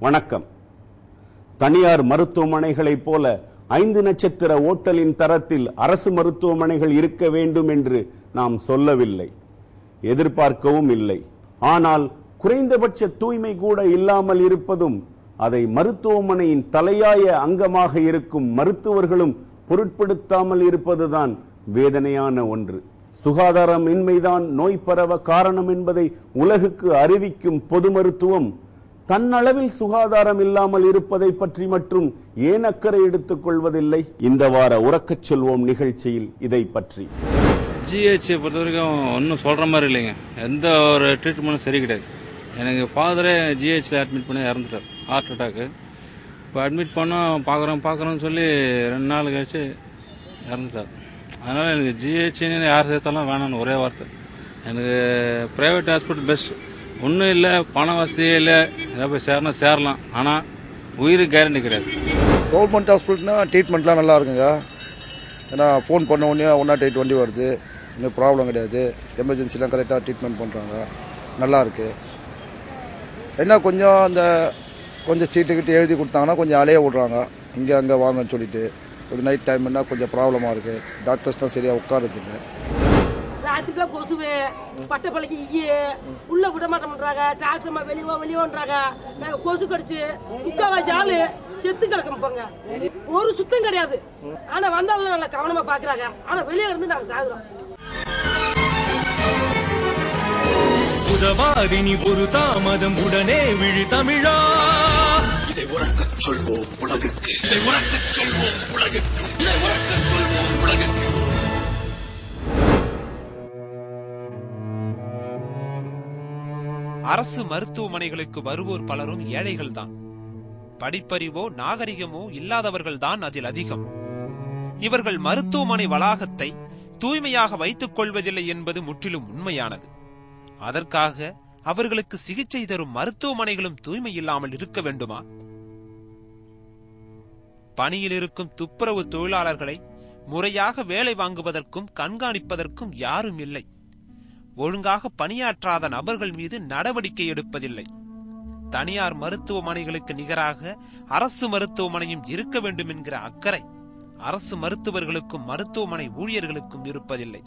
வணக்கம் தனியார் மருத்துவமனைகளைப் போல ஐந்து நட்சத்திர ஓட்டலின் தரத்தில் அரசு மருத்துவமனைகள் இருக்க வேண்டும் என்று நாம் சொல்லவில்லை எதிர்பார்க்கவும் இல்லை ஆனால் குறைந்தபட்ச தூய்மை கூட இல்லாமல் இருப்பதும் அதை மருத்துவமனையின் தலையாய அங்கமாக இருக்கும் மருத்துவர்களும் பொருட்படுத்தாமல் இருப்பதுதான் வேதனையான ஒன்று சுகாதாரம் இன்மைதான் நோய் பரவ காரணம் என்பதை உலகுக்கு அறிவிக்கும் பொது மருத்துவம் தன்னளவில் சுகாதாரம் இல்லாமல் இருப்பதை பற்றி மட்டும் ஏன் அக்கறை எடுத்துக் கொள்வதில்லை இந்த வார உறக்கச் சொல்வோம் நிகழ்ச்சியில் இதை பற்றி ஜிஹெச் பொறுத்த வரைக்கும் ஒன்றும் சொல்கிற மாதிரி இல்லைங்க எந்த ஒரு ட்ரீட்மெண்ட்டும் சரி கிடையாது எனக்கு ஃபாதரே ஜிஹெச்சில் அட்மிட் பண்ணி இறந்துட்டார் ஹார்ட் அட்டாக்கு இப்போ அட்மிட் பண்ணோம் பார்க்குறோம் பார்க்குறோன்னு சொல்லி ரெண்டு நாள் கழிச்சு இறந்துட்டார் அதனால் எனக்கு ஜிஹெச்னு யார் சேர்த்தாலும் வேணாம்னு ஒரே வார்த்தை எனக்கு ப்ரைவேட் ஹாஸ்பிட்டல் பெஸ்ட் ஒன்றும் இல்லை பண வசதியே இல்லை ஏதாவது போய் சேரணும் சேரலாம் ஆனால் உயிருக்கு கேரண்டி கிடையாது கவர்மெண்ட் ஹாஸ்பிட்டல்னா ட்ரீட்மெண்ட்லாம் நல்லா இருக்குங்க ஏன்னா ஃபோன் பண்ண உடனே ஒன் நாட் எயிட் வண்டி வருது இன்னும் ப்ராப்ளம் கிடையாது எமர்ஜென்சிலாம் கரெக்டாக ட்ரீட்மெண்ட் பண்ணுறாங்க நல்லா இருக்கு என்ன கொஞ்சம் அந்த கொஞ்சம் சீட்டு கிட்ட எழுதி கொடுத்தாங்கன்னா கொஞ்சம் அலைய விட்றாங்க இங்கே அங்கே வாங்கன்னு சொல்லிட்டு ஒரு நைட் டைம்னா கொஞ்சம் ப்ராப்ளமாக இருக்குது டாக்டர்ஸ்லாம் சரியாக உட்காரதில்லை ராத்திரில கொசுவு பட்டப்பள்ளிக்கு ஈய உள்ள விட மாட்டோம்ன்றாங்க டாக்டர் வெளியே வெளியோன்றாங்க நாங்க கொசு கடிச்சு முக்காவாசி ஆளு செத்து கிடக்கும் போங்க ஒரு சுத்தம் கிடையாது ஆனா வந்தாலும் நல்லா கவனமா பாக்குறாங்க ஆனா வெளியே இருந்து நாங்க சாகுறோம் உதவாதினி ஒரு தாமதம் உடனே விழி தமிழா இதை உறக்கச் சொல்வோம் உலகுக்கு இதை உறக்கச் சொல்வோம் உலகுக்கு இதை உறக்கச் சொல்வோம் உலகுக்கு அரசு மருத்துவமனைகளுக்கு வருவோர் பலரும் ஏழைகள்தான் படிப்பறிவோ நாகரிகமோ இல்லாதவர்கள்தான் அதில் அதிகம் இவர்கள் மருத்துவமனை வளாகத்தை தூய்மையாக வைத்துக் கொள்வதில்லை என்பது முற்றிலும் உண்மையானது அதற்காக அவர்களுக்கு சிகிச்சை தரும் மருத்துவமனைகளும் தூய்மை இல்லாமல் இருக்க வேண்டுமா பணியில் இருக்கும் துப்புரவு தொழிலாளர்களை முறையாக வேலை வாங்குவதற்கும் கண்காணிப்பதற்கும் யாரும் இல்லை ஒழுங்காக பணியாற்றாத நபர்கள் மீது நடவடிக்கை எடுப்பதில்லை தனியார் மருத்துவமனைகளுக்கு நிகராக அரசு மருத்துவமனையும் இருக்க வேண்டும் என்கிற அக்கறை அரசு மருத்துவர்களுக்கும் மருத்துவமனை ஊழியர்களுக்கும் இருப்பதில்லை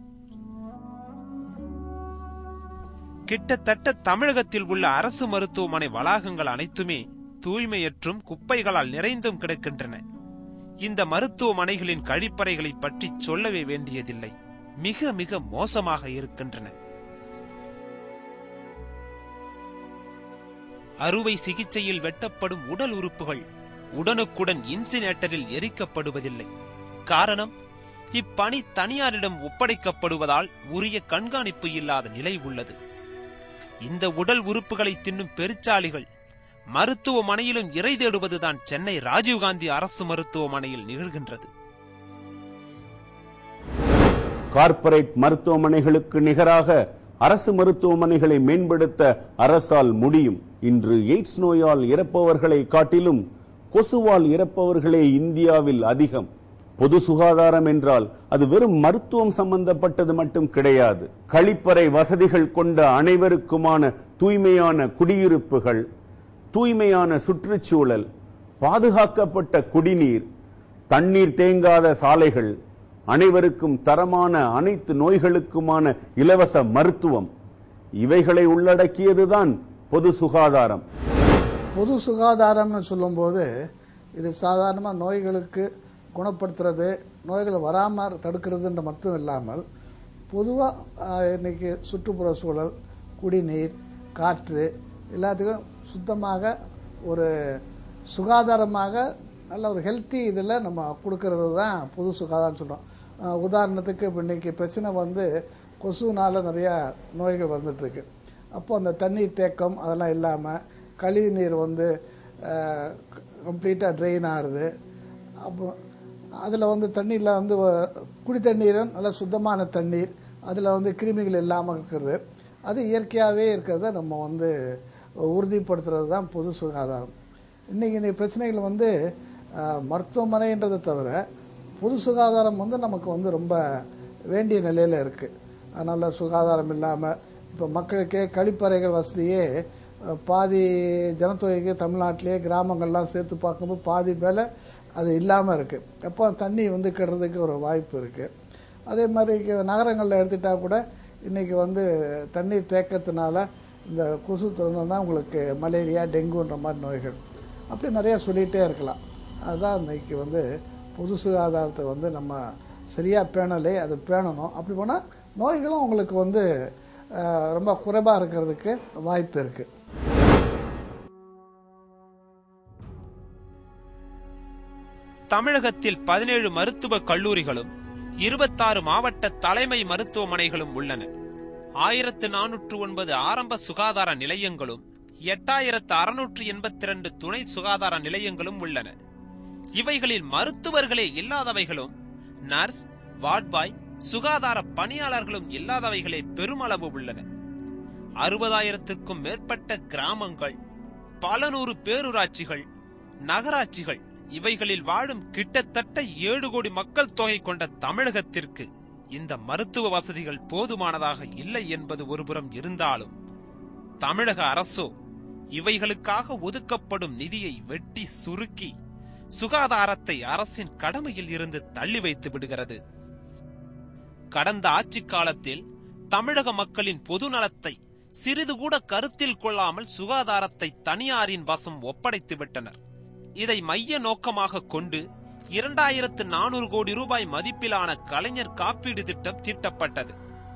கிட்டத்தட்ட தமிழகத்தில் உள்ள அரசு மருத்துவமனை வளாகங்கள் அனைத்துமே தூய்மையற்றும் குப்பைகளால் நிறைந்தும் கிடக்கின்றன இந்த மருத்துவமனைகளின் கழிப்பறைகளை பற்றி சொல்லவே வேண்டியதில்லை மிக மிக மோசமாக இருக்கின்றன அறுவை சிகிச்சையில் வெட்டப்படும் உடல் உறுப்புகள் உடனுக்குடன் இன்சினேட்டரில் எரிக்கப்படுவதில்லை காரணம் இப்பணி தனியாரிடம் ஒப்படைக்கப்படுவதால் உரிய கண்காணிப்பு இல்லாத நிலை உள்ளது இந்த உடல் உறுப்புகளை தின்னும் பெருச்சாளிகள் மருத்துவமனையிலும் இறை தேடுவதுதான் சென்னை ராஜீவ்காந்தி அரசு மருத்துவமனையில் நிகழ்கின்றது கார்ப்பரேட் மருத்துவமனைகளுக்கு நிகராக அரசு மருத்துவமனைகளை மேம்படுத்த அரசால் முடியும் இன்று எய்ட்ஸ் நோயால் இறப்பவர்களை காட்டிலும் கொசுவால் இறப்பவர்களே இந்தியாவில் அதிகம் பொது சுகாதாரம் என்றால் அது வெறும் மருத்துவம் சம்பந்தப்பட்டது மட்டும் கிடையாது கழிப்பறை வசதிகள் கொண்ட அனைவருக்குமான தூய்மையான குடியிருப்புகள் தூய்மையான சுற்றுச்சூழல் பாதுகாக்கப்பட்ட குடிநீர் தண்ணீர் தேங்காத சாலைகள் அனைவருக்கும் தரமான அனைத்து நோய்களுக்குமான இலவச மருத்துவம் இவைகளை உள்ளடக்கியதுதான் பொது சுகாதாரம் பொது சுகாதாரம்னு சொல்லும்போது இது சாதாரணமாக நோய்களுக்கு குணப்படுத்துறது நோய்கள் வராமல் தடுக்கிறதுன்ற மட்டும் இல்லாமல் பொதுவாக இன்னைக்கு சுற்றுப்புற சூழல் குடிநீர் காற்று எல்லாத்துக்கும் சுத்தமாக ஒரு சுகாதாரமாக நல்ல ஒரு ஹெல்த்தி இதில் நம்ம கொடுக்கறது தான் பொது சுகாதாரம் சொல்கிறோம் உதாரணத்துக்கு இப்போ இன்னைக்கு பிரச்சனை வந்து கொசுனால நிறையா நோய்கள் வந்துட்டுருக்கு அப்போ அந்த தண்ணீர் தேக்கம் அதெல்லாம் இல்லாமல் கழிவு நீர் வந்து கம்ப்ளீட்டாக ட்ரெயின் ஆகுது அப்போ அதில் வந்து தண்ணியில் வந்து வ- குடி தண்ணீரும் நல்ல சுத்தமான தண்ணீர் அதில் வந்து கிருமிகள் இல்லாமல் இருக்கிறது அது இயற்கையாகவே இருக்கிறத நம்ம வந்து உறுதிப்படுத்துறது தான் பொது சுகாதாரம் இன்றைக்கி இந்த பிரச்சனைகள் வந்து அஹ், மருத்துவமனைன்றதை தவிர பொது சுகாதாரம் வந்து நமக்கு வந்து ரொம்ப வேண்டிய நிலையில் இருக்குது அதனால் சுகாதாரம் இல்லாமல் இப்போ மக்களுக்கே கழிப்பறைகள் வசதியே அஹ், பாதி ஜனத்தொகைக்கு தமிழ்நாட்டிலேயே கிராமங்கள்லாம் சேர்த்து பார்க்கும்போது பாதி மேலே அது இல்லாமல் இருக்குது அப்போ தண்ணி வந்து கெடுறதுக்கு ஒரு வாய்ப்பு இருக்குது அதே மாதிரி இங்க நகரங்களில் எடுத்துட்டா கூட இன்னைக்கு வந்து தண்ணீர் தேக்கத்தினால இந்த கொசு திறந்தோம்னா உங்களுக்கு மலேரியா டெங்குன்ற மாதிரி நோய்கள் அப்படி நிறைய சொல்லிகிட்டே இருக்கலாம் அதுதான் இன்னைக்கு வந்து பொது சுகாதாரத்தை வந்து நம்ம சரியாக பேணலை அது பேணணும் அப்படி போனால் நோய்களும் உங்களுக்கு வந்து அஹ், ரொம்ப குறைவாக இருக்கிறதுக்கு வாய்ப்பு இருக்குது தமிழகத்தில் பதினேழு மருத்துவக் கல்லூரிகளும் இருபத்தாறு மாவட்ட தலைமை மருத்துவமனைகளும் உள்ளன ஆயிரத்து நானூற்று ஒன்பது ஆரம்ப சுகாதார நிலையங்களும் எட்டாயிரத்து அறுநூற்று எண்பத்தி இரண்டு துணை சுகாதார நிலையங்களும் உள்ளன இவைகளில் மருத்துவர்களே இல்லாதவைகளும் நர்ஸ் வார்ட்பாய் சுகாதார பணியாளர்களும் இல்லாதவைகளே பெருமளவு உள்ளன அறுபதாயிரத்திற்கும் மேற்பட்ட கிராமங்கள் பல நூறு பேரூராட்சிகள் நகராட்சிகள் இவைகளில் வாழும் கிட்டத்தட்ட ஏழு கோடி மக்கள் தொகை கொண்ட தமிழகத்திற்கு இந்த மருத்துவ வசதிகள் போதுமானதாக இல்லை என்பது ஒருபுறம் இருந்தாலும் தமிழக அரசோ இவைகளுக்காக ஒதுக்கப்படும் நிதியை வெட்டி சுருக்கி சுகாதாரத்தை அரசின் கடமையில் இருந்து தள்ளி வைத்து விடுகிறது கடந்த ஆட்சிக் காலத்தில் தமிழக மக்களின் பொது நலத்தை சிறிது கூட கருத்தில் கொள்ளாமல் சுகாதாரத்தை தனியாரின் வசம் ஒப்படைத்து விட்டனர் இதை மைய நோக்கமாக கொண்டு இரண்டாயிரத்து நானூறு கோடி ரூபாய் மதிப்பிலான கலைஞர் காப்பீடு திட்டம் தீட்டப்பட்டது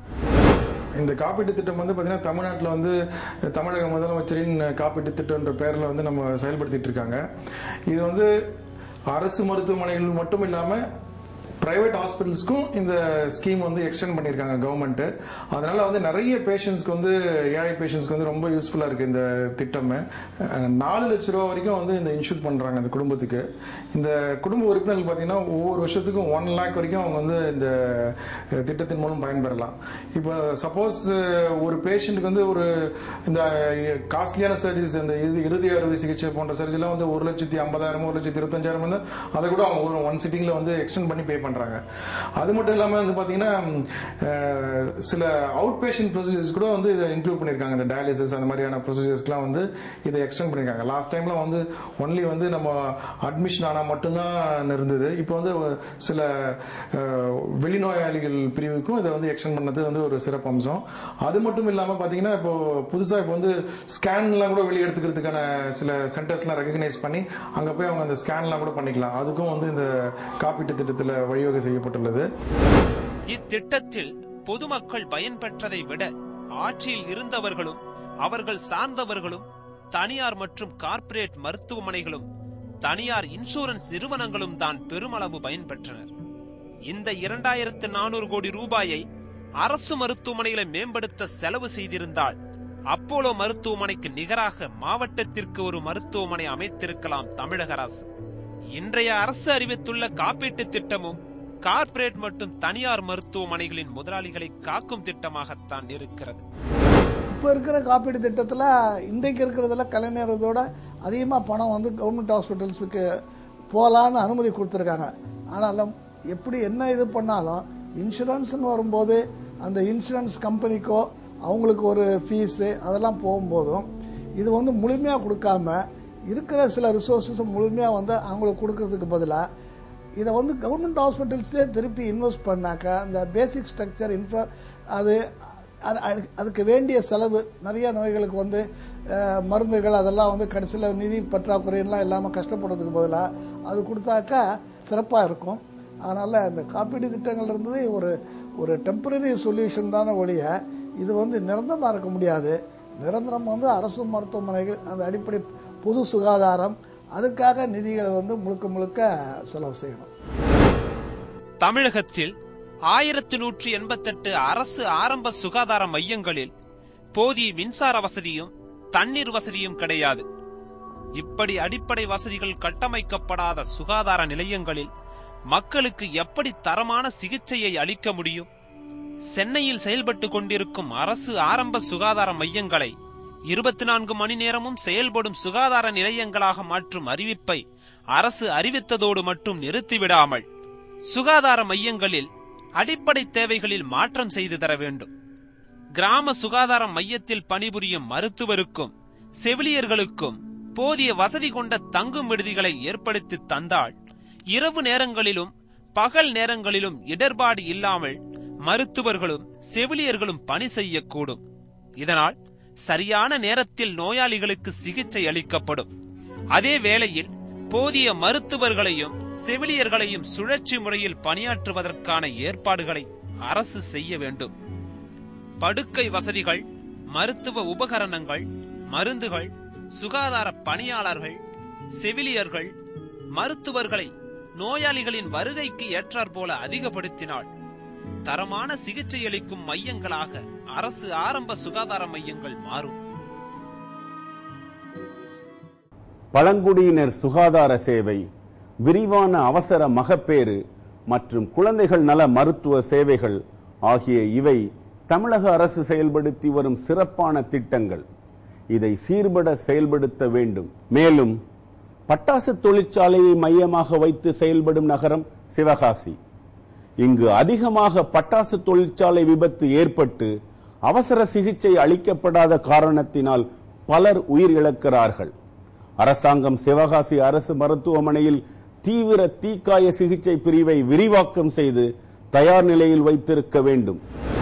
இந்த காப்பீட்டு திட்டம் வந்து பார்த்தீங்கன்னா தமிழ்நாட்டில் வந்து தமிழக முதலமைச்சரின் காப்பீட்டு திட்டம்ன்ற பேரில் வந்து நம்ம செயல்படுத்திட்டு இருக்காங்க இது வந்து அரசு மருத்துவமனைகள் மட்டும் இல்லாமல் பிரைவேட் ஹாஸ்பிட்டல்ஸ்க்கும் இந்த ஸ்கீம் வந்து எக்ஸ்டெண்ட் பண்ணியிருக்காங்க கவர்மெண்ட் அதனால வந்து நிறைய பேஷண்ட்ஸ்க்கு வந்து ஏழை பேஷண்ட்ஸ்க்கு வந்து ரொம்ப யூஸ்ஃபுல்லாக இருக்கு இந்த திட்டம் அஹ், நாலு லட்ச ரூபா வரைக்கும் வந்து இந்த இன்சூர் பண்றாங்க இந்த குடும்பத்துக்கு இந்த குடும்ப உறுப்பினர்கள் பார்த்தீங்கன்னா ஒவ்வொரு வருஷத்துக்கும் ஒன் லேக் வரைக்கும் அவங்க வந்து இந்த அஹ், திட்டத்தின் மூலம் பயன்பெறலாம் இப்போ சப்போஸ் ஒரு பேஷண்ட்டுக்கு வந்து ஒரு இந்த காஸ்ட்லியான சர்ஜரிஸ் இந்த இறுதி இறுதி அறுவை சிகிச்சை போன்ற சர்ஜரிலாம் வந்து ஒரு லட்சத்தி ஐம்பதாயிரம் ஒரு லட்சத்தி இருபத்தஞ்சாயிரம் வந்து அதை கூட அவங்க ஒரு ஒன் சிட்டிங்ல வந்து எக்ஸ்டெண்ட் பண்ணி பே பண்றாங்க அது மட்டும் இல்லாம வந்து பாத்தீங்கன்னா அஹ், சில அவுட் பேஷண்ட் ப்ரொசீஜர்ஸ் கூட வந்து இதை இன்க்ளூட் பண்ணிருக்காங்க இந்த டயாலிசிஸ் அந்த மாதிரியான ப்ரொசீஜர்ஸ்க்குலாம் வந்து இதை எக்ஸ்டெண்ட் பண்ணிருக்காங்க லாஸ்ட் டைம்ல வந்து ஒன்லி வந்து நம்ம அட்மிஷன் ஆனா மட்டும்தான் இருந்தது இப்போ வந்து சில அஹ், வெளிநோயாளிகள் பிரிவுக்கும் இதை வந்து எக்ஸ்டெண்ட் பண்ணது வந்து ஒரு சிறப்பு அம்சம் அது மட்டும் இல்லாம பாத்தீங்கன்னா இப்போ புதுசா இப்போ வந்து ஸ்கேன்லாம் கூட வெளியே எடுத்துக்கிறதுக்கான சில சென்டர்ஸ்லாம் ரெகக்னைஸ் பண்ணி அங்க போய் அவங்க அந்த ஸ்கேன்லாம் கூட பண்ணிக்கலாம் அதுக்கும் வந்து இந்த காப்பீட்டு திட்டத்தில் வழிவகை செய்யப்பட்டுள்ளது இத்திட்டத்தில் பொதுமக்கள் பயன்பெற்றதை விட ஆட்சியில் இருந்தவர்களும் அவர்கள் சார்ந்தவர்களும் தனியார் மற்றும் கார்ப்பரேட் மருத்துவமனைகளும் தனியார் இன்சூரன்ஸ் நிறுவனங்களும் தான் பெருமளவு பயன்பெற்றனர் இந்த இரண்டாயிரத்து நானூறு கோடி ரூபாயை அரசு மருத்துவமனைகளை மேம்படுத்த செலவு செய்திருந்தால் அப்போலோ மருத்துவமனைக்கு நிகராக மாவட்டத்திற்கு ஒரு மருத்துவமனை அமைத்திருக்கலாம் தமிழக அரசு இன்றைய அரசு அறிவித்துள்ள காப்பீட்டு திட்டமும் கார்ப்பரேட் மற்றும் தனியார் மருத்துவமனைகளின் முதலாளிகளை காக்கும் திட்டமாகத்தான் இருக்கிறது இப்போ இருக்கிற காப்பீடு திட்டத்தில் இன்றைக்கு இருக்கிறதுல கலைஞர் இதோட அதிகமாக பணம் வந்து கவர்மெண்ட் ஹாஸ்பிட்டல்ஸுக்கு போகலான்னு அனுமதி கொடுத்துருக்காங்க ஆனாலும் எப்படி என்ன இது பண்ணாலும் இன்சூரன்ஸ்னு வரும்போது அந்த இன்சூரன்ஸ் கம்பெனிக்கோ அவங்களுக்கு ஒரு ஃபீஸு அதெல்லாம் போகும்போதும் இது வந்து முழுமையாக கொடுக்காம இருக்கிற சில ரிசோர்ஸஸ் முழுமையாக வந்து அவங்களுக்கு கொடுக்கறதுக்கு பதிலாக இதை வந்து கவர்மெண்ட் ஹாஸ்பிட்டல்ஸே திருப்பி இன்வெஸ்ட் பண்ணாக்க அந்த பேசிக் ஸ்ட்ரக்சர் இன்ஃப்ரா அது அது- அது- அதுக்கு வேண்டிய செலவு நிறைய நோய்களுக்கு வந்து அஹ், மருந்துகள் அதெல்லாம் வந்து கடைசியில் நிதி பற்றாக்குறையெல்லாம் இல்லாமல் கஷ்டப்படுறதுக்கு பதிலாக அது கொடுத்தாக்கா சிறப்பாக இருக்கும் அதனால் இந்த காப்பீடு திட்டங்கள் இருந்தது ஒரு ஒரு டெம்பரரி சொல்யூஷன் தானே ஒழிய இது வந்து நிரந்தரமாக இருக்க முடியாது நிரந்தரம் வந்து அரசு மருத்துவமனைகள் அந்த அடிப்படை பொது சுகாதாரம் அதுக்காக நிதிகளை வந்து முழுக்க முழுக்க செலவு செய்யணும் தமிழகத்தில் ஆயிரத்து நூற்றி எண்பத்தெட்டு அரசு ஆரம்ப சுகாதார மையங்களில் போதிய மின்சார வசதியும் தண்ணீர் வசதியும் கிடையாது இப்படி அடிப்படை வசதிகள் கட்டமைக்கப்படாத சுகாதார நிலையங்களில் மக்களுக்கு எப்படி தரமான சிகிச்சையை அளிக்க முடியும் சென்னையில் செயல்பட்டு கொண்டிருக்கும் அரசு ஆரம்ப சுகாதார மையங்களை இருபத்தி நான்கு மணி நேரமும் செயல்படும் சுகாதார நிலையங்களாக மாற்றும் அறிவிப்பை அரசு அறிவித்ததோடு மட்டும் நிறுத்திவிடாமல் சுகாதார மையங்களில் அடிப்படை தேவைகளில் மாற்றம் செய்து தர வேண்டும் கிராம சுகாதார மையத்தில் பணிபுரியும் மருத்துவருக்கும் செவிலியர்களுக்கும் போதிய வசதி கொண்ட தங்கும் விடுதிகளை ஏற்படுத்தி தந்தால் இரவு நேரங்களிலும் பகல் நேரங்களிலும் இடர்பாடு இல்லாமல் மருத்துவர்களும் செவிலியர்களும் பணி செய்யக்கூடும் இதனால் சரியான நேரத்தில் நோயாளிகளுக்கு சிகிச்சை அளிக்கப்படும் அதே வேளையில் போதிய மருத்துவர்களையும் செவிலியர்களையும் சுழற்சி முறையில் பணியாற்றுவதற்கான ஏற்பாடுகளை அரசு செய்ய வேண்டும் படுக்கை வசதிகள் மருத்துவ உபகரணங்கள் மருந்துகள் சுகாதார பணியாளர்கள் செவிலியர்கள் மருத்துவர்களை நோயாளிகளின் வருகைக்கு ஏற்றாற்போல அதிகப்படுத்தினால் தரமான சிகிச்சை அளிக்கும் மையங்களாக அரசு ஆரம்ப சுகாதார மையங்கள் மாறும் பழங்குடியினர் சுகாதார சேவை விரிவான அவசர மகப்பேறு மற்றும் குழந்தைகள் நல மருத்துவ சேவைகள் ஆகிய இவை தமிழக அரசு செயல்படுத்தி வரும் சிறப்பான திட்டங்கள் இதை சீர்பட செயல்படுத்த வேண்டும் மேலும் பட்டாசு தொழிற்சாலையை மையமாக வைத்து செயல்படும் நகரம் சிவகாசி இங்கு அதிகமாக பட்டாசு தொழிற்சாலை விபத்து ஏற்பட்டு அவசர சிகிச்சை அளிக்கப்படாத காரணத்தினால் பலர் உயிரிழக்கிறார்கள் அரசாங்கம் சிவகாசி அரசு மருத்துவமனையில் தீவிர தீக்காய சிகிச்சை பிரிவை விரிவாக்கம் செய்து தயார் நிலையில் வைத்திருக்க வேண்டும்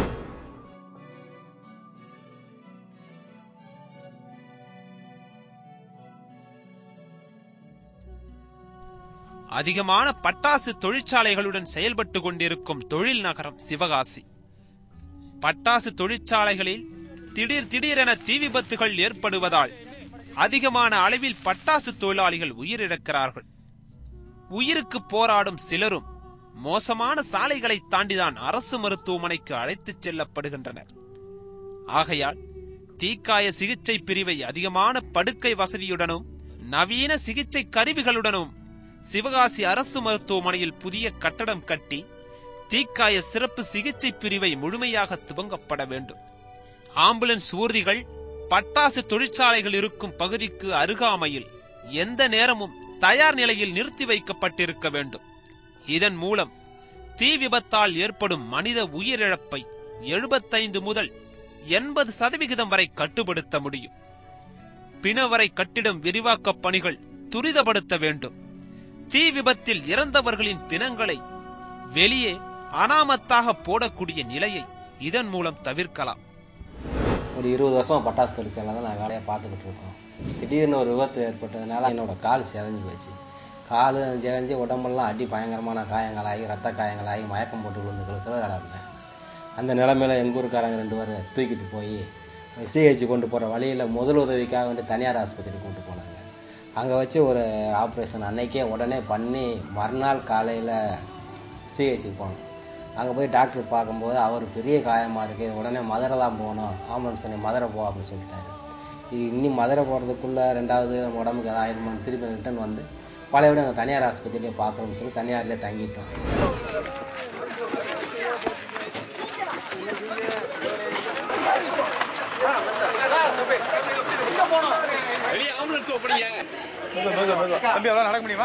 அதிகமான பட்டாசு தொழிற்சாலைகளுடன் செயல்பட்டு கொண்டிருக்கும் தொழில் நகரம் சிவகாசி பட்டாசு தொழிற்சாலைகளில் திடீர் திடீரென தீ விபத்துகள் ஏற்படுவதால் அதிகமான அளவில் பட்டாசு தொழிலாளிகள் உயிரிழக்கிறார்கள் உயிருக்கு போராடும் சிலரும் மோசமான சாலைகளை தாண்டிதான் அரசு மருத்துவமனைக்கு அழைத்துச் செல்லப்படுகின்றனர் ஆகையால் தீக்காய சிகிச்சை பிரிவை அதிகமான படுக்கை வசதியுடனும் நவீன சிகிச்சை கருவிகளுடனும் சிவகாசி அரசு மருத்துவமனையில் புதிய கட்டடம் கட்டி தீக்காய சிறப்பு சிகிச்சை பிரிவை முழுமையாக துவங்கப்பட வேண்டும் ஆம்புலன்ஸ் ஊர்திகள் பட்டாசு தொழிற்சாலைகள் இருக்கும் பகுதிக்கு அருகாமையில் எந்த நேரமும் தயார் நிலையில் நிறுத்தி வைக்கப்பட்டிருக்க வேண்டும் இதன் மூலம் தீ விபத்தால் ஏற்படும் மனித உயிரிழப்பை எழுபத்தைந்து முதல் எண்பது சதவிகிதம் வரை கட்டுப்படுத்த முடியும் பிணவரை கட்டிடம் விரிவாக்கப் பணிகள் துரிதப்படுத்த வேண்டும் தீ விபத்தில் இறந்தவர்களின் பிணங்களை வெளியே அனாமத்தாக போடக்கூடிய நிலையை இதன் மூலம் தவிர்க்கலாம் ஒரு இருபது வருஷமா பட்டாசு தொழிற்சாலை தான் நான் வேலையை பார்த்துக்கிட்டு இருக்கோம் திடீர்னு ஒரு விபத்து ஏற்பட்டதுனால என்னோட கால் சிதைஞ்சு போச்சு கால் சிதைஞ்சு உடம்பெல்லாம் அடி பயங்கரமான காயங்களாகி ரத்த காயங்களாகி மயக்கம் போட்டு விழுந்து கிடக்கிறத கிடந்தேன் அந்த நிலமையில எங்கள் ஊருக்காரங்க ரெண்டு பேரும் தூக்கிட்டு போய் சிஹெச் கொண்டு போகிற வழியில் முதல் உதவிக்காக வேண்டி தனியார் ஆஸ்பத்திரிக்கு கொண்டு போனாங்க அங்கே வச்சு ஒரு ஆப்ரேஷன் அன்னைக்கே உடனே பண்ணி மறுநாள் காலையில் சிஹெச்சுக்கு போனோம் அங்கே போய் டாக்டர் பார்க்கும்போது அவர் பெரிய காயமாக இருக்குது உடனே மதுரை தான் போகணும் ஆம்புலன்ஸ் நீ மதுரை போ அப்படின்னு சொல்லிட்டாரு இது இன்னி மதுரை போகிறதுக்குள்ளே ரெண்டாவது நம்ம உடம்புக்கு ஏதாவது ஆயிரமானு திருப்பி ரிட்டர்ன் வந்து பழையபடி அங்கே தனியார் ஆஸ்பத்திரியிலே பார்க்குறோம்னு சொல்லி தனியார்லேயே தங்கிட்டோம் தம்பி அதான் நடக்க முடியுமா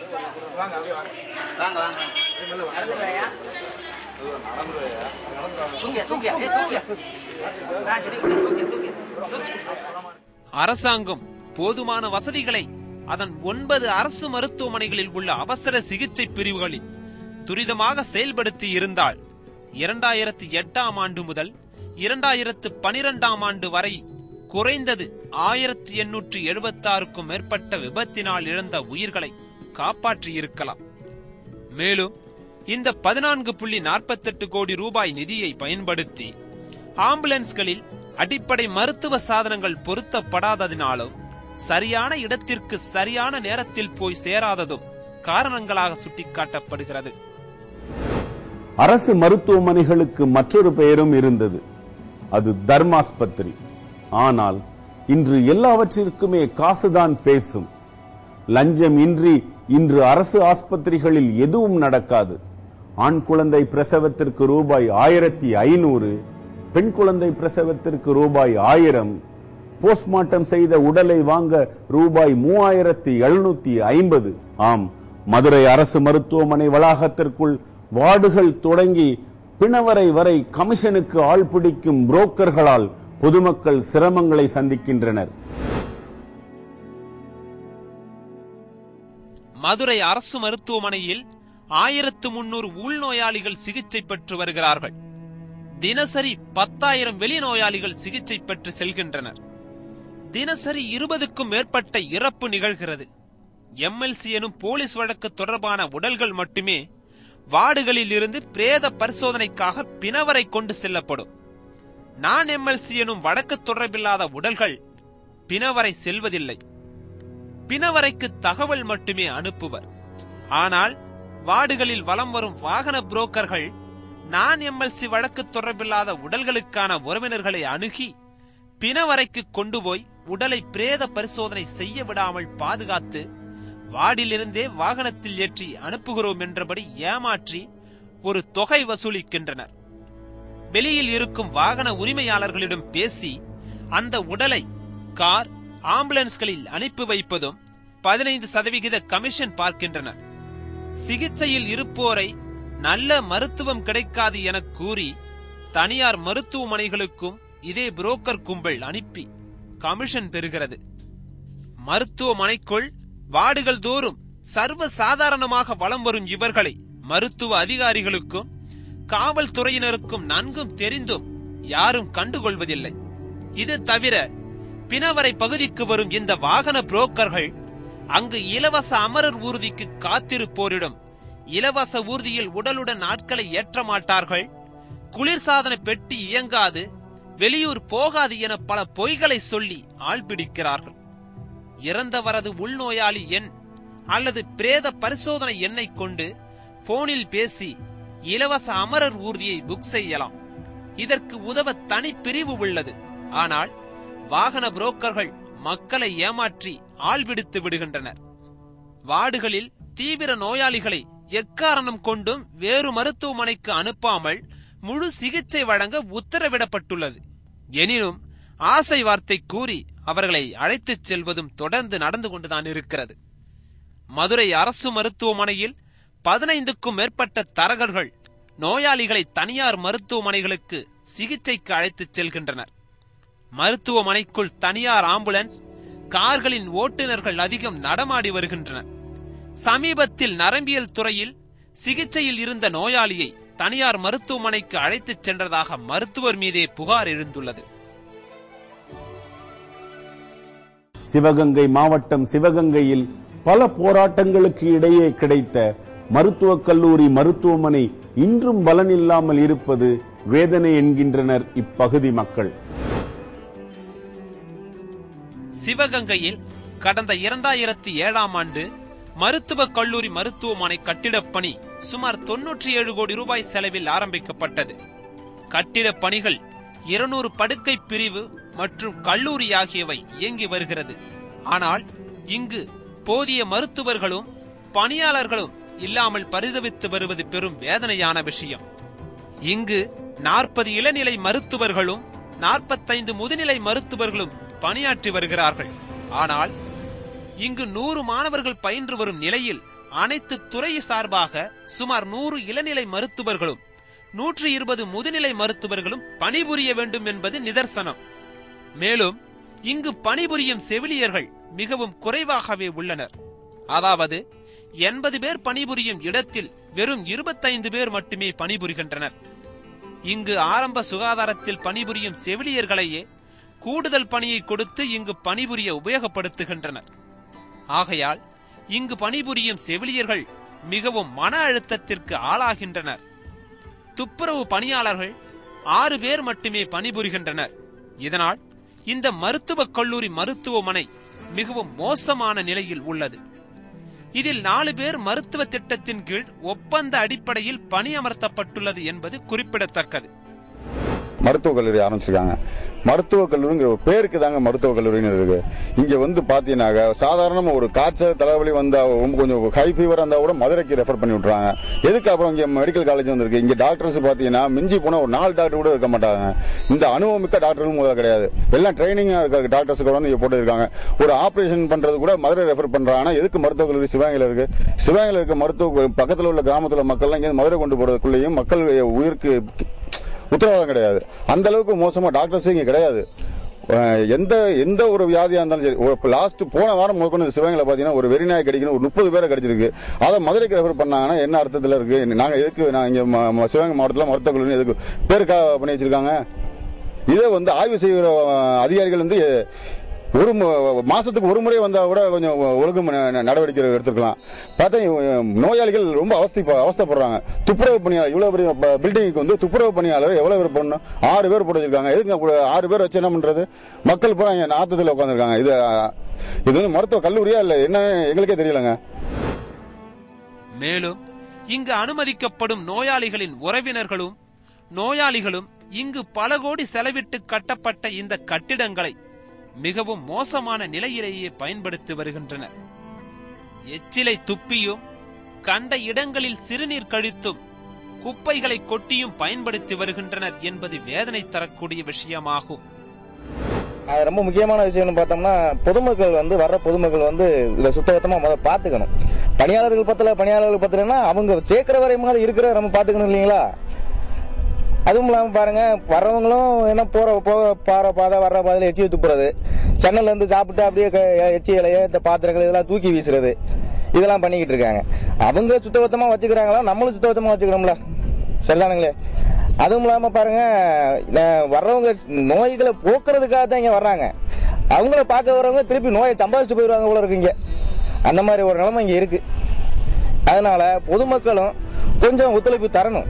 அரசாங்கம் போதுமான வசதிகளை அதன் ஒன்பது அரசு மருத்துவமனைகளில் உள்ள அவசர சிகிச்சை பிரிவுகளில் துரிதமாக செயல்படுத்தி இருந்தால் இரண்டாயிரத்தி எட்டாம் ஆண்டு முதல் இரண்டாயிரத்து பனிரெண்டாம் ஆண்டு வரை குறைந்தது ஆயிரத்தி எண்ணூற்று எழுபத்தாறுக்கும் மேற்பட்ட விபத்தினால் இழந்த உயிர்களை காப்பாற்றியிருக்கலாம் மேலும் இந்த பதினான்கு புள்ளி நாற்பத்தெட்டு கோடி ரூபாய் நிதியை பயன்படுத்தி ஆம்புலன்ஸ்களில் அடிப்படை மருத்துவ சாதனங்கள் பொருத்தப்படாததினாலும் சரியான இடத்திற்கு சரியான நேரத்தில் போய் சேராததும் காரணங்களாக சுட்டிக்காட்டப்படுகிறது அரசு மருத்துவமனைகளுக்கு மற்றொரு பெயரும் இருந்தது அது தர்மாஸ்பத்திரி ஆனால் இன்று எல்லாவற்றிற்குமே காசுதான் பேசும் லஞ்சம் இன்றி இன்று அரசு ஆஸ்பத்திரிகளில் எதுவும் நடக்காது ஆண் குழந்தை பிரசவத்திற்கு ரூபாய் ஆயிரத்தி ஐநூறு பெண் குழந்தை பிரசவத்திற்கு ரூபாய் ஆயிரம் போஸ்ட்மார்ட்டம் செய்த உடலை வாங்க ரூபாய் மூவாயிரத்தி எழுநூத்தி ஐம்பது ஆம் மதுரை அரசு மருத்துவமனை வளாகத்திற்குள் வார்டுகள் தொடங்கி பிணவரை வரை கமிஷனுக்கு ஆள் பிடிக்கும் புரோக்கர்களால் பொதுமக்கள் சிரமங்களை சந்திக்கின்றனர் மதுரை அரசு மருத்துவமனையில் ஆயிரத்து முன்னூறு உள்நோயாளிகள் சிகிச்சை பெற்று வருகிறார்கள் தினசரி பத்தாயிரம் வெளிநோயாளிகள் சிகிச்சை பெற்று செல்கின்றனர் தினசரி இருபதுக்கும் மேற்பட்ட இறப்பு நிகழ்கிறது எம்எல்சி எனும் போலீஸ் வழக்கு தொடர்பான உடல்கள் மட்டுமே வார்டுகளில் இருந்து பிரேத பரிசோதனைக்காக பிணவரை கொண்டு செல்லப்படும் நான் எம்எல்சி எனும் வழக்கு தொடர்பில்லாத உடல்கள் பிணவரை செல்வதில்லை பிணவரைக்கு தகவல் மட்டுமே அனுப்புவர் ஆனால் வார்டுகளில் வலம் வரும் வாகன புரோக்கர்கள் நான் எம்எல்சி வழக்கு தொடர்பில்லாத உடல்களுக்கான உறவினர்களை அணுகி பிணவரைக்கு கொண்டு போய் உடலை பிரேத பரிசோதனை செய்ய விடாமல் பாதுகாத்து வார்டிலிருந்தே வாகனத்தில் ஏற்றி அனுப்புகிறோம் என்றபடி ஏமாற்றி ஒரு தொகை வசூலிக்கின்றனர் வெளியில் இருக்கும் வாகன உரிமையாளர்களிடம் பேசி அந்த உடலை கார் ஆம்புலன்ஸ்களில் அனுப்பி வைப்பதும் பதினைந்து சதவிகித கமிஷன் பார்க்கின்றனர் சிகிச்சையில் இருப்போரை நல்ல மருத்துவம் கிடைக்காது என கூறி தனியார் மருத்துவமனைகளுக்கும் இதே புரோக்கர் கும்பல் அனுப்பி கமிஷன் பெறுகிறது மருத்துவமனைக்குள் வார்டுகள் தோறும் சர்வ சாதாரணமாக வலம் வரும் இவர்களை மருத்துவ அதிகாரிகளுக்கும் காவல்துறையினருக்கும் நன்கும் தெரிந்தும் யாரும் கண்டுகொள்வதில்லை இது தவிர பிணவரை பகுதிக்கு வரும் இந்த வாகன புரோக்கர்கள் அங்கு இலவச அமரர் ஊர்திக்கு காத்திருப்போரிடம் இலவச ஊர்தியில் உடலுடன் ஆட்களை ஏற்ற மாட்டார்கள் குளிர்சாதன பெட்டி இயங்காது வெளியூர் போகாது என பல பொய்களை சொல்லி ஆள் பிடிக்கிறார்கள் இறந்தவரது உள்நோயாளி எண் அல்லது பிரேத பரிசோதனை எண்ணை கொண்டு போனில் பேசி இலவச அமரர் ஊர்தியை புக் செய்யலாம் இதற்கு உதவ தனி பிரிவு உள்ளது ஆனால் வாகன புரோக்கர்கள் மக்களை ஏமாற்றி ஆள் விடுத்து விடுகின்றனர் வார்டுகளில் தீவிர நோயாளிகளை எக்காரணம் கொண்டும் வேறு மருத்துவமனைக்கு அனுப்பாமல் முழு சிகிச்சை வழங்க உத்தரவிடப்பட்டுள்ளது எனினும் ஆசை வார்த்தை கூறி அவர்களை அழைத்துச் செல்வதும் தொடர்ந்து நடந்து கொண்டுதான் இருக்கிறது மதுரை அரசு மருத்துவமனையில் பதினைந்துக்கும் மேற்பட்ட தரகர்கள் நோயாளிகளை தனியார் மருத்துவமனைகளுக்கு சிகிச்சைக்கு அழைத்துச் செல்கின்றனர் மருத்துவமனைக்குள் தனியார் ஆம்புலன்ஸ் கார்களின் ஓட்டுநர்கள் அதிகம் நடமாடி வருகின்றனர் சமீபத்தில் நரம்பியல் துறையில் சிகிச்சையில் இருந்த நோயாளியை தனியார் மருத்துவமனைக்கு அழைத்துச் சென்றதாக மருத்துவர் மீதே புகார் எழுந்துள்ளது சிவகங்கை மாவட்டம் சிவகங்கையில் பல போராட்டங்களுக்கு இடையே கிடைத்த மருத்துவக் கல்லூரி மருத்துவமனை இன்றும் பலனில்லாமல் இருப்பது வேதனை என்கின்றனர் இப்பகுதி மக்கள் சிவகங்கையில் கடந்த இரண்டாயிரத்தி ஏழாம் ஆண்டு மருத்துவக் கல்லூரி மருத்துவமனை கட்டிடப் பணி சுமார் தொன்னூற்றி ஏழு கோடி ரூபாய் செலவில் ஆரம்பிக்கப்பட்டது கட்டிடப் பணிகள் இருநூறு படுக்கை பிரிவு மற்றும் கல்லூரி ஆகியவை இயங்கி வருகிறது ஆனால் இங்கு போதிய மருத்துவர்களும் பணியாளர்களும் இல்லாமல் பரிதவித்து வருவது பெரும் வேதனையான விஷயம் இங்கு நாற்பது இளநிலை மருத்துவர்களும் நாற்பத்தைந்து முதுநிலை மருத்துவர்களும் பணியாற்றி வருகிறார்கள் ஆனால் இங்கு நூறு மாணவர்கள் பயின்று வரும் நிலையில் அனைத்து துறை சார்பாக சுமார் நூறு இளநிலை மருத்துவர்களும் நூற்றி இருபது முதுநிலை மருத்துவர்களும் பணிபுரிய வேண்டும் என்பது நிதர்சனம் மேலும் இங்கு பணிபுரியும் செவிலியர்கள் மிகவும் குறைவாகவே உள்ளனர் அதாவது எண்பது பேர் பணிபுரியும் இடத்தில் வெறும் இருபத்தைந்து பேர் மட்டுமே பணிபுரிகின்றனர் இங்கு ஆரம்ப சுகாதாரத்தில் பணிபுரியும் செவிலியர்களையே கூடுதல் பணியை கொடுத்து இங்கு பணிபுரிய உபயோகப்படுத்துகின்றனர் ஆகையால் இங்கு பணிபுரியும் செவிலியர்கள் மிகவும் மன அழுத்தத்திற்கு ஆளாகின்றனர் துப்புரவு பணியாளர்கள் ஆறு பேர் மட்டுமே பணிபுரிகின்றனர் இதனால் இந்த மருத்துவக் கல்லூரி மருத்துவமனை மிகவும் மோசமான நிலையில் உள்ளது இதில் நாலு பேர் மருத்துவ திட்டத்தின் கீழ் ஒப்பந்த அடிப்படையில் பணியமர்த்தப்பட்டுள்ளது என்பது குறிப்பிடத்தக்கது மருத்துவக் கல்லூரி ஆரம்பிச்சிருக்காங்க மருத்துவக் கல்லூரிங்கிற ஒரு பேருக்கு தாங்க மருத்துவக் கல்லூரின்னு இருக்கு இங்க வந்து பாத்தீங்கன்னாக்க சாதாரணமா ஒரு காய்ச்சல் தலைவலி வந்தா ரொம்ப கொஞ்சம் ஹை ஃபீவர் இருந்தா கூட மதுரைக்கு ரெஃபர் பண்ணி விட்டுறாங்க எதுக்கு அப்புறம் இங்க மெடிக்கல் காலேஜ் வந்திருக்கு இங்க டாக்டர்ஸ் பாத்தீங்கன்னா மிஞ்சி போனா ஒரு நாலு டாக்டர் கூட இருக்க மாட்டாங்க இந்த அனுபவமிக்க டாக்டர்கள் முதல்ல கிடையாது எல்லாம் ட்ரைனிங்கா இருக்க டாக்டர்ஸ் கூட வந்து இங்க போட்டு இருக்காங்க ஒரு ஆபரேஷன் பண்றது கூட மதுரை ரெஃபர் பண்றாங்க ஆனா எதுக்கு மருத்துவக் கல்லூரி சிவகங்கையில் இருக்கு சிவகங்கையில் இருக்க மருத்துவ பக்கத்துல உள்ள கிராமத்துல மக்கள்லாம் இங்க மதுரை கொண்டு போறதுக்குள்ளேயும் மக்கள் உயிருக்கு உத்தரவாதம் கிடையாது அந்த அளவுக்கு மோசமா டாக்டர்ஸ் இங்க கிடையாது அஹ், எந்த எந்த ஒரு வியாதியா இருந்தாலும் சரி லாஸ்ட் போன வாரம் முதற்கொண்டு சிவகங்கையில் பார்த்தீங்கன்னா ஒரு வெறிநாய் கடிக்கணும் ஒரு முப்பது பேரை கடிச்சிருக்கு அதை மதுரைக்கு ரெஃபர் பண்ணாங்கன்னா என்ன அர்த்தத்தில் இருக்கு நாங்க எதுக்கு நான் இங்க ம- ம- சிவகங்கை மாவட்டத்தில் மருத்துவக் கல்லூரி எதுக்கு பேருக்காக பண்ணி வச்சிருக்காங்க இதை வந்து ஆய்வு செய்கிற அஹ், அதிகாரிகள் வந்து ஒரு ம- மாசத்துக்கு ஒரு முறை வந்தா கூட கொஞ்சம் ஒழுங்கு ந- நடவடிக்கை எடுத்துக்கலாம் பார்த்தா இவங்க நோயாளிகள் ரொம்ப அவஸ்தை அவஸ்தைப்படுறாங்க துப்புரவு பணியாளர் இவ்வளவு பெரிய ப- பில்டிங்க்கு வந்து துப்புரவு பணியாளர் எவ்வளவு பேர் போடணும் ஆறு பேர் போட்டு வச்சிருக்காங்க எதுக்கு அப்படி ஆறு பேர் வச்சு என்ன பண்றது மக்கள் பூரா இங்க நாத்தத்தில் உட்காந்துருக்காங்க இது அஹ், இது வந்து மருத்துவ கல்லூரியா இல்ல என்னன்னு எங்களுக்கே தெரியலங்க மேலும் இங்கு அனுமதிக்கப்படும் நோயாளிகளின் உறவினர்களும் நோயாளிகளும் இங்கு பல கோடி செலவிட்டு கட்டப்பட்ட இந்த கட்டிடங்களை மிகவும் மோசமான நிலையிலேயே பயன்படுத்தி வருகின்றனர் எச்சிலை துப்பியும் கண்ட இடங்களில் சிறுநீர் கழித்தும் குப்பைகளை கொட்டியும் பயன்படுத்தி வருகின்றனர் என்பது வேதனை தரக்கூடிய விஷயமாகும் அது ரொம்ப முக்கியமான விஷயம்னு பார்த்தோம்னா பொதுமக்கள் வந்து வர்ற பொதுமக்கள் வந்து இதை சுத்தபத்தமா முதல்ல பார்த்துக்கணும் பணியாளர்கள் பத்தல பணியாளர்கள் பத்தலைன்னா அவங்க சேர்க்கிற வரையும் இருக்கிற நம்ம பார்த்துக்கணும் இல்லைங்களா அதுவும் இல்லாமல் பாருங்க வர்றவங்களும் என்ன போற போக பாற பாதை வர்ற பாதையில் எச்சி துப்புறது சென்னல்ல இருந்து சாப்பிட்டு அப்படியே க- எச்சி இலைய இந்த பாத்திரங்கள் இதெல்லாம் தூக்கி வீசுறது இதெல்லாம் பண்ணிக்கிட்டு இருக்காங்க அவங்க சுத்தபத்தமா வச்சுக்கிறாங்களா நம்மளும் சுத்தபத்தமா வச்சுக்கணும்ல சரிதானுங்களே அதுவும் இல்லாம பாருங்க ந- வர்றவங்க நோய்களை போக்குறதுக்காக தான் இங்க வர்றாங்க அவங்கள பார்க்க வர்றவங்க திருப்பி நோயை சம்பாதிச்சுட்டு போயிடுவாங்க போல இருக்குங்க அந்த மாதிரி ஒரு நிலைமை இங்க இருக்கு அதனால பொதுமக்களும் கொஞ்சம் ஒத்துழைப்பு தரணும்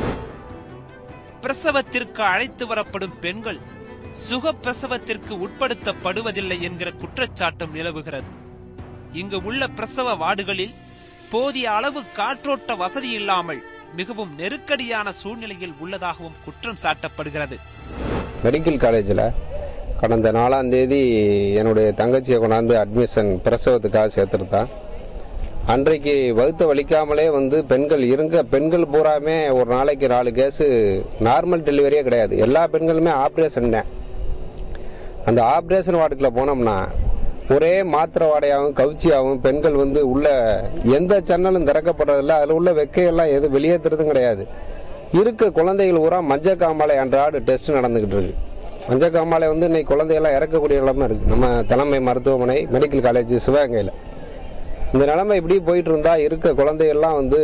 பிரசவத்திற்கு அழைத்து வரப்படும் பெண்கள் சுக பிரசவத்திற்கு உட்படுத்தப்படுவதில்லை என்கிற குற்றச்சாட்டும் நிலவுகிறது இங்கு உள்ள பிரசவ வார்டுகளில் போதிய அளவு காற்றோட்ட வசதி இல்லாமல் மிகவும் நெருக்கடியான சூழ்நிலையில் உள்ளதாகவும் குற்றம் சாட்டப்படுகிறது மெடிக்கல் காலேஜில் கடந்த நாலாம் தேதி என்னுடைய தங்கச்சியை கொண்டாந்து அட்மிஷன் பிரசவத்துக்காக சேர்த்துருந்தான் அன்றைக்கு வகுத்த வலிக்காமலே வந்து பெண்கள் இருங்க பெண்கள் பூராமே ஒரு நாளைக்கு நாலு கேஸு நார்மல் டெலிவரியே கிடையாது எல்லா பெண்களுமே ஆப்ரேஷன் தான் அந்த ஆப்ரேஷன் வார்டுக்குள்ள போனோம்னா ஒரே மாத்திரை வாடையாகவும் கவுச்சியாகவும் பெண்கள் வந்து உள்ள எந்த சேனலும் திறக்கப்படுறதில்ல அதில் உள்ள வெக்கையெல்லாம் எதுவும் வெளியேற்றுறதும் கிடையாது இருக்க குழந்தைகள் பூரா மஞ்சள் காமாலை அன்றாடு டெஸ்ட் நடந்துகிட்டு இருக்கு மஞ்சள் காமாலை வந்து இன்னைக்கு குழந்தையெல்லாம் இறக்கக்கூடிய நிலைமை இருக்கு நம்ம தலைமை மருத்துவமனை மெடிக்கல் காலேஜ் சிவகங்கையில் இந்த நிலைமை இப்படி போயிட்டு இருந்தா இருக்க குழந்தைகள்லாம் வந்து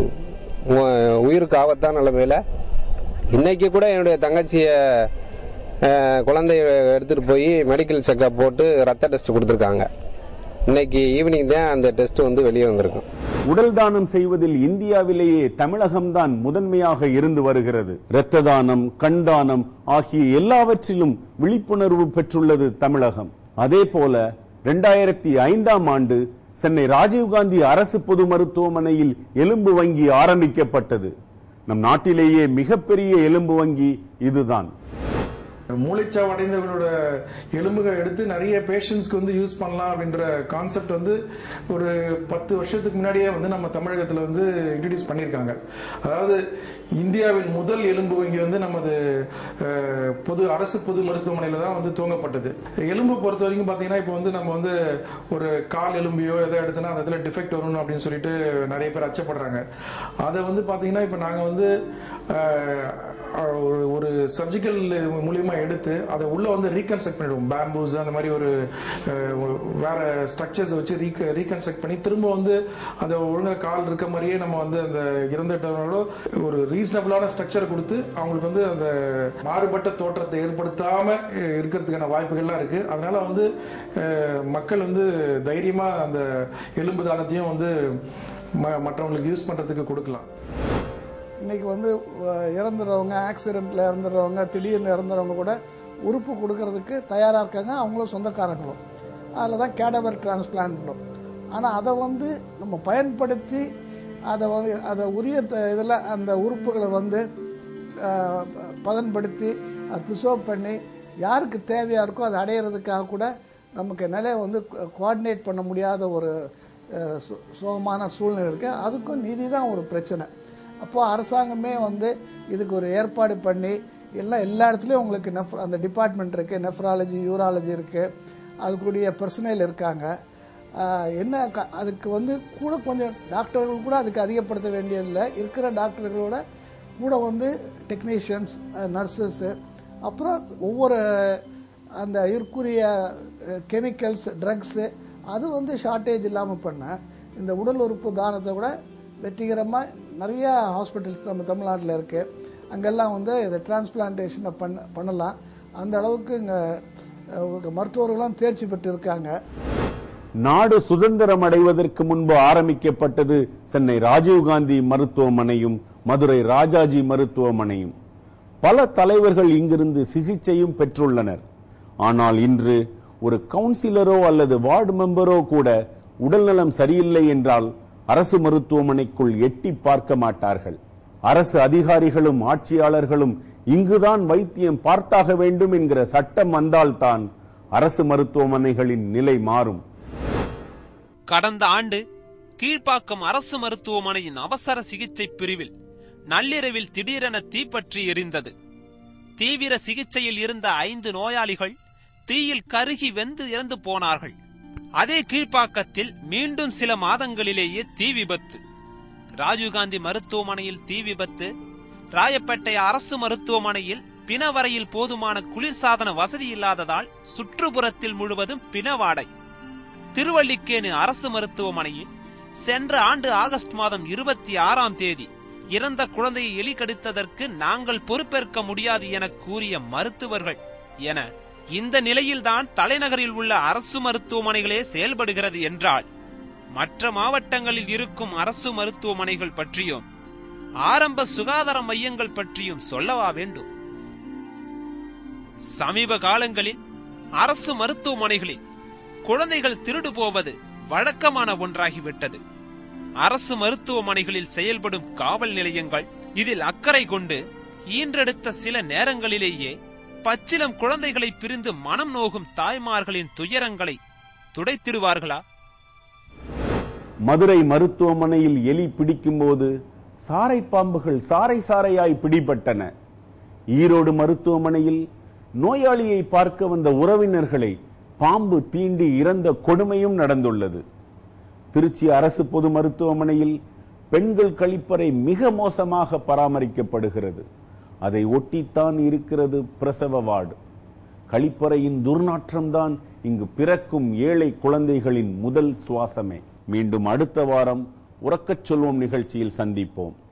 உ- உயிருக்கு ஆபத்தான நிலைமையில இன்னைக்கு கூட என்னுடைய தங்கச்சிய அஹ், குழந்தைய எடுத்துட்டு போய் மெடிக்கல் செக்அப் போட்டு ரத்த டெஸ்ட் கொடுத்துருக்காங்க இன்னைக்கு ஈவினிங் தான் அந்த டெஸ்ட் வந்து வெளியே வந்திருக்கும் உடல் தானம் செய்வதில் இந்தியாவிலேயே தமிழகம்தான் முதன்மையாக இருந்து வருகிறது இரத்த தானம் கண் தானம் ஆகிய எல்லாவற்றிலும் விழிப்புணர்வு பெற்றுள்ளது தமிழகம் அதே போல இரண்டாயிரத்தி ஐந்தாம் ஆண்டு சென்னை ராஜீவ்காந்தி அரசு பொது மருத்துவமனையில் எலும்பு வங்கி ஆரம்பிக்கப்பட்டது நம் நாட்டிலேயே மிகப்பெரிய எலும்பு வங்கி இதுதான் மூளைச்சாவு அடைந்தவர்களோட எலும்புகள் எடுத்து நிறைய பேஷண்ட்ஸ்க்கு வந்து யூஸ் பண்ணலாம் அப்படின்ற கான்செப்ட் வந்து ஒரு பத்து வருஷத்துக்கு முன்னாடியே வந்து நம்ம தமிழகத்தில் வந்து இன்ட்ரடியூஸ் பண்ணியிருக்காங்க அதாவது இந்தியாவின் முதல் எலும்பு வங்கி வந்து நமது அஹ், பொது அரசு பொது மருத்துவமனையில் தான் வந்து துவங்கப்பட்டது எலும்பு பொறுத்த வரைக்கும் பார்த்தீங்கன்னா இப்போ வந்து நம்ம வந்து ஒரு கால் எலும்பியோ எதை எடுத்தோன்னா அந்த இடத்துல டிஃபெக்ட் வரணும் அப்படின்னு சொல்லிட்டு நிறைய பேர் அச்சப்படுறாங்க அதை வந்து பார்த்தீங்கன்னா இப்போ நாங்கள் வந்து அஹ், ஒரு ஒரு சர்ஜிக்கல் மூலியமா எடுத்து அதை உள்ள வந்து ரீகன்ஸ்ட்ரக்ட் பண்ணிடுவோம் பேம்பூஸ் அந்த மாதிரி ஒரு அஹ், ஒரு வேற ஸ்ட்ரக்சர்ஸ் வச்சு ரீகன்ஸ்ட்ரக்ட் பண்ணி திரும்ப வந்து அந்த ஒழுங்கா கால் இருக்க மாதிரியே நம்ம வந்து அந்த இறந்துட்டவங்களோட ஒரு ரீசனபிளான ஸ்ட்ரக்சர் கொடுத்து அவங்களுக்கு வந்து அந்த மாறுபட்ட தோற்றத்தை ஏற்படுத்தாம அஹ், இருக்கிறதுக்கான வாய்ப்புகள்லாம் இருக்கு அதனால வந்து அஹ், மக்கள் வந்து தைரியமா அந்த எலும்பு தானத்தையும் வந்து ம- மற்றவங்களுக்கு யூஸ் பண்றதுக்கு கொடுக்கலாம் இன்னைக்கு வந்து அஹ், இறந்துடுறவங்க ஆக்சிடெண்ட்ல இறந்துடுறவங்க திடீர்னு இறந்துறவங்க கூட உறுப்பு கொடுக்கறதுக்கு தயாராக இருக்காங்க அவங்களும் சொந்தக்காரங்களும் அதில் தான் கேடவர் டிரான்ஸ்பிளான்ட்டும் ஆனால் அதை வந்து நம்ம பயன்படுத்தி அதை வந்து அதை உரிய இதில் அந்த உறுப்புகளை வந்து அஹ், பதன்படுத்தி அதை ப்ரிசர்வ் பண்ணி யாருக்கு தேவையாக இருக்கோ அதை அடையிறதுக்காக கூட நமக்கு நிலைய வந்து கோஆர்டினேட் பண்ண முடியாத ஒரு அஹ், சு- சோகமான சூழ்நிலை இருக்குது அதுக்கும் நிதி தான் ஒரு பிரச்சனை அப்போ அரசாங்கமே வந்து இதுக்கு ஒரு ஏற்பாடு பண்ணி எல்லாம் எல்லா இடத்துலையும் உங்களுக்கு நெஃப் அந்த டிபார்ட்மெண்ட் இருக்குது நெஃப்ராலஜி யூராலஜி இருக்குது அதுக்குரிய பர்சனல் இருக்காங்க ஆஹ் என்ன க- அதுக்கு வந்து கூட கொஞ்சம் டாக்டர்கள் கூட அதுக்கு அதிகப்படுத்த வேண்டியதில்லை இருக்கிற டாக்டர்களோட கூட வந்து டெக்னீஷியன்ஸ் நர்சஸ்ஸு அப்புறம் ஒவ்வொரு அந்த இதற்குரிய கெமிக்கல்ஸ் ட்ரக்ஸு அது வந்து ஷார்ட்டேஜ் இல்லாமல் பண்ண இந்த உடல் உறுப்பு தானத்தை விட வெற்றிகரமாக நிறைய ஹாஸ்பிட்டல்ஸ் நம்ம தமிழ்நாட்டில் இருக்குது அங்கெல்லாம் வந்து இதை டிரான்ஸ்பிளான்டேஷனை பண்ண பண்ணலாம் அந்த அளவுக்கு இங்கே மருத்துவர்களும் தேர்ச்சி பெற்று இருக்காங்க நாடு சுதந்திரம் அடைவதற்கு முன்பு ஆரம்பிக்கப்பட்டது சென்னை ராஜீவ்காந்தி மருத்துவமனையும் மதுரை ராஜாஜி மருத்துவமனையும் பல தலைவர்கள் இங்கிருந்து சிகிச்சையும் பெற்றுள்ளனர் ஆனால் இன்று ஒரு கவுன்சிலரோ அல்லது வார்டு மெம்பரோ கூட உடல்நலம் சரியில்லை என்றால் அரசு மருத்துவமனைக்குள் எட்டி பார்க்க மாட்டார்கள் அரசு அதிகாரிகளும் ஆட்சியாளர்களும் இங்குதான் வைத்தியம் பார்த்தாக வேண்டும் என்கிற சட்டம் வந்தால்தான் அரசு மருத்துவமனைகளின் நிலை மாறும் கடந்த ஆண்டு கீழ்ப்பாக்கம் அரசு மருத்துவமனையின் அவசர சிகிச்சை பிரிவில் நள்ளிரவில் திடீரென தீப்பற்றி எரிந்தது தீவிர சிகிச்சையில் இருந்த ஐந்து நோயாளிகள் தீயில் கருகி வெந்து இறந்து போனார்கள் அதே கீழ்ப்பாக்கத்தில் மீண்டும் சில மாதங்களிலேயே தீ விபத்து ராஜீவ்காந்தி மருத்துவமனையில் தீ விபத்து ராயப்பேட்டை அரசு மருத்துவமனையில் பிணவரையில் போதுமான குளிர்சாதன வசதி இல்லாததால் சுற்றுப்புறத்தில் முழுவதும் பிணவாடை திருவல்லிக்கேணி அரசு மருத்துவமனையில் சென்ற ஆண்டு ஆகஸ்ட் மாதம் இருபத்தி ஆறாம் தேதி இறந்த குழந்தையை எலி கடித்ததற்கு நாங்கள் பொறுப்பேற்க முடியாது என கூறிய மருத்துவர்கள் என இந்த நிலையில்தான் தலைநகரில் உள்ள அரசு மருத்துவமனைகளே செயல்படுகிறது என்றால் மற்ற மாவட்டங்களில் இருக்கும் அரசு மருத்துவமனைகள் பற்றியும் ஆரம்ப சுகாதார மையங்கள் பற்றியும் சொல்லவா வேண்டும் சமீப காலங்களில் அரசு மருத்துவமனைகளில் குழந்தைகள் திருடு போவது வழக்கமான ஒன்றாகிவிட்டது அரசு மருத்துவமனைகளில் செயல்படும் காவல் நிலையங்கள் இதில் அக்கறை கொண்டு ஈன்றெடுத்த சில நேரங்களிலேயே பச்சிலம் குழந்தைகளை பிரிந்து மனம் நோகும் தாய்மார்களின் துயரங்களை துடைத்திடுவார்களா மதுரை மருத்துவமனையில் எலி பிடிக்கும்போது சாரை பாம்புகள் சாறை சாறையாய் பிடிபட்டன ஈரோடு மருத்துவமனையில் நோயாளியை பார்க்க வந்த உறவினர்களை பாம்பு தீண்டி இறந்த கொடுமையும் நடந்துள்ளது திருச்சி அரசு பொது மருத்துவமனையில் பெண்கள் கழிப்பறை மிக மோசமாக பராமரிக்கப்படுகிறது அதை ஒட்டித்தான் இருக்கிறது பிரசவ வார்டு கழிப்பறையின் துர்நாற்றம்தான் இங்கு பிறக்கும் ஏழை குழந்தைகளின் முதல் சுவாசமே மீண்டும் அடுத்த வாரம் உறக்கச் சொல்வோம் நிகழ்ச்சியில் சந்திப்போம்